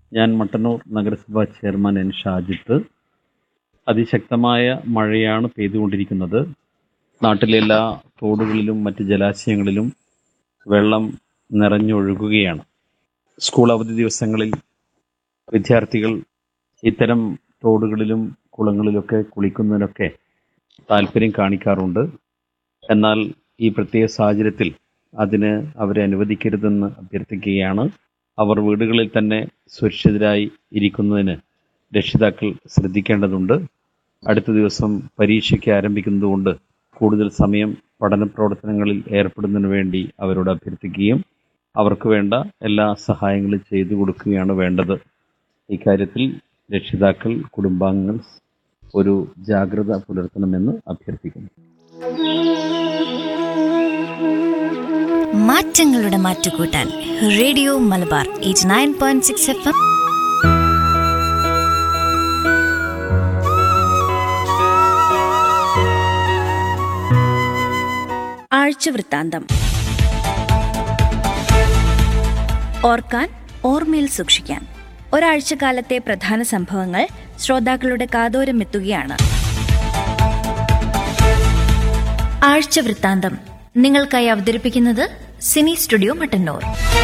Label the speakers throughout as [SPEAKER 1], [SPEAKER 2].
[SPEAKER 1] ഞാൻ മട്ടന്നൂർ നഗരസഭാ chairman N Shajith അതിശക്തമായ മഴയാണ് പെയ്തുകൊണ്ടിരിക്കുന്നത് നാട്ടിലെ എല്ലാ തോടുകളിലും മറ്റ് ജലാശയങ്ങളിലും വെള്ളം നിറഞ്ഞൊഴുകുകയാണ് സ്കൂൾ അവധി ദിവസങ്ങളിൽ വിദ്യാർത്ഥികൾ ഇത്തരം തോടുകളിലും കുളങ്ങളിലൊക്കെ കുളിക്കുന്നതിനൊക്കെ താല്പര്യം കാണിക്കാറുണ്ട് എന്നാൽ ഈ പ്രത്യേക സാഹചര്യത്തിൽ അതിന് അവരെ അനുവദിക്കരുതെന്ന് അഭ്യർത്ഥിക്കുകയാണ് അവർ വീടുകളിൽ തന്നെ സുരക്ഷിതരായി ഇരിക്കുന്നതിന് രക്ഷിതാക്കൾ ശ്രദ്ധിക്കേണ്ടതുണ്ട് അടുത്ത ദിവസം പരീക്ഷയ്ക്ക് ആരംഭിക്കുന്നതുകൊണ്ട് കൂടുതൽ സമയം പഠന പ്രവർത്തനങ്ങളിൽ ഏർപ്പെടുന്നതിന് വേണ്ടി അവരോട് അഭ്യർത്ഥിക്കുകയും അവർക്ക് വേണ്ട എല്ലാ സഹായങ്ങളും ചെയ്തു കൊടുക്കുകയാണ് വേണ്ടത് ഇക്കാര്യത്തിൽ രക്ഷിതാക്കൾ കുടുംബാംഗങ്ങൾ ഒരു ജാഗ്രത പുലർത്തണമെന്ന് അഭ്യർത്ഥിക്കുന്നു
[SPEAKER 2] മാറ്റങ്ങളുടെ മാറ്റുകൂട്ടാൻ radio Malabar eight nine point six F M
[SPEAKER 3] ആഴ്ചവൃത്താന്തം ഓർക്കാൻ ഓർമ്മയിൽ സൂക്ഷിക്കാൻ ഒരാഴ്ചക്കാലത്തെ പ്രധാന സംഭവങ്ങൾ ശ്രോതാക്കളുടെ കാതോരം എത്തുകയാണ്
[SPEAKER 2] ആഴ്ചവൃത്താന്തം നിങ്ങൾക്കായി അവതരിപ്പിക്കുന്നത് സിനി സ്റ്റുഡിയോ മട്ടന്നൂർ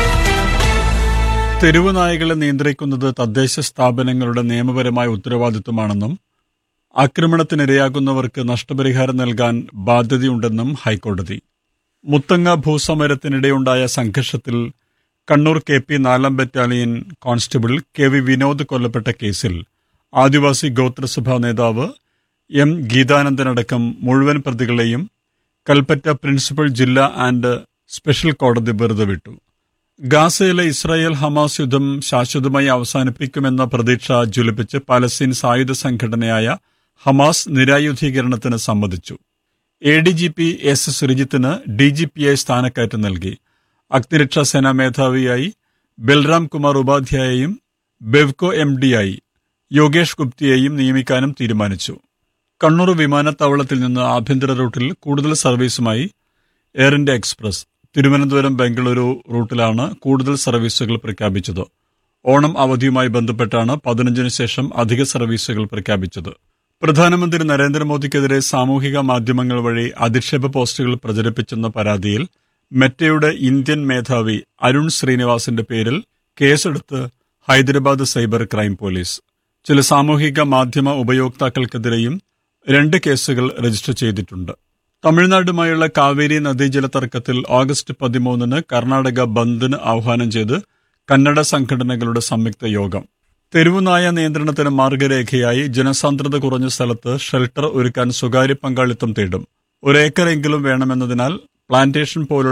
[SPEAKER 4] തെരുവ് നായകളെ നിയന്ത്രിക്കുന്നത് തദ്ദേശ സ്ഥാപനങ്ങളുടെ നിയമപരമായ ഉത്തരവാദിത്വമാണെന്നും ആക്രമണത്തിനിരയാകുന്നവർക്ക് നഷ്ടപരിഹാരം നൽകാൻ ബാധ്യതയുണ്ടെന്നും ഹൈക്കോടതി മുത്തങ്ങ ഭൂസമരത്തിനിടെയുണ്ടായ സംഘർഷത്തിൽ കണ്ണൂർ കെ പി നാലാം battalion constable K V Vinod കൊല്ലപ്പെട്ട കേസിൽ ആദിവാസി ഗോത്രസഭാ നേതാവ് എം ഗീതാനന്ദനടക്കം മുഴുവൻ പ്രതികളെയും കൽപ്പറ്റ പ്രിൻസിപ്പൽ ജില്ലാ ആൻഡ് സ്പെഷ്യൽ കോടതി വെറുതെ വിട്ടു ഗാസയിലെ ഇസ്രായേൽ ഹമാസ് യുദ്ധം ശാശ്വതമായി അവസാനിപ്പിക്കുമെന്ന പ്രതീക്ഷ ജ്വലിപ്പിച്ച് പലസ്തീൻ സായുധ സംഘടനയായ ഹമാസ് നിരായുധീകരണത്തിന് സമ്മതിച്ചു A D G P S സുരജിത്തിന് ഡി ജി പിയായി സ്ഥാനക്കയറ്റം നൽകി അഗ്നിരക്ഷാ സേനാ മേധാവിയായി ബൽറാം കുമാർ ഉപാധ്യായയും ബെവ്കോ എം ഡിയായി യോഗേഷ് ഗുപ്തിയെയും നിയമിക്കാനും തീരുമാനിച്ചു കണ്ണൂർ വിമാനത്താവളത്തിൽ നിന്ന് ആഭ്യന്തര റൂട്ടിൽ കൂടുതൽ സർവീസുമായി Air India Express Thiruvananthapuram Bengaluru റൂട്ടിലാണ് കൂടുതൽ സർവീസുകൾ പ്രഖ്യാപിച്ചത് ഓണം അവധിയുമായി ബന്ധപ്പെട്ടാണ് പതിനഞ്ചിന് ശേഷം അധിക സർവീസുകൾ പ്രഖ്യാപിച്ചത് പ്രധാനമന്ത്രി നരേന്ദ്രമോദിക്കെതിരെ സാമൂഹിക മാധ്യമങ്ങൾ വഴി അധിക്ഷേപ പോസ്റ്റുകൾ പ്രചരിപ്പിച്ചെന്ന പരാതിയിൽ മെറ്റയുടെ ഇന്ത്യൻ മേധാവി അരുൺ ശ്രീനിവാസിന്റെ പേരിൽ കേസെടുത്ത് ഹൈദരാബാദ് സൈബർ ക്രൈം പോലീസ് ചില സാമൂഹിക മാധ്യമ ഉപയോക്താക്കൾക്കെതിരെയും രണ്ട് കേസുകൾ രജിസ്റ്റർ ചെയ്തിട്ടുണ്ട് തമിഴ്നാടുമായുള്ള കാവേരി നദീജല തർക്കത്തിൽ ഓഗസ്റ്റ് പതിമൂന്നിന് കർണാടക ബന്ദിന് ആഹ്വാനം ചെയ്ത് കന്നഡ സംഘടനകളുടെ സംയുക്ത യോഗം തെരുവുനായ നിയന്ത്രണത്തിന് മാർഗരേഖയായി ജനസാന്ദ്രത കുറഞ്ഞ സ്ഥലത്ത് ഷെൽട്ടർ ഒരുക്കാൻ സ്വകാര്യ പങ്കാളിത്തം തേടും ഒരേക്കറെങ്കിലും വേണമെന്നതിനാൽ പ്ലാന്റേഷൻ പോലുള്ള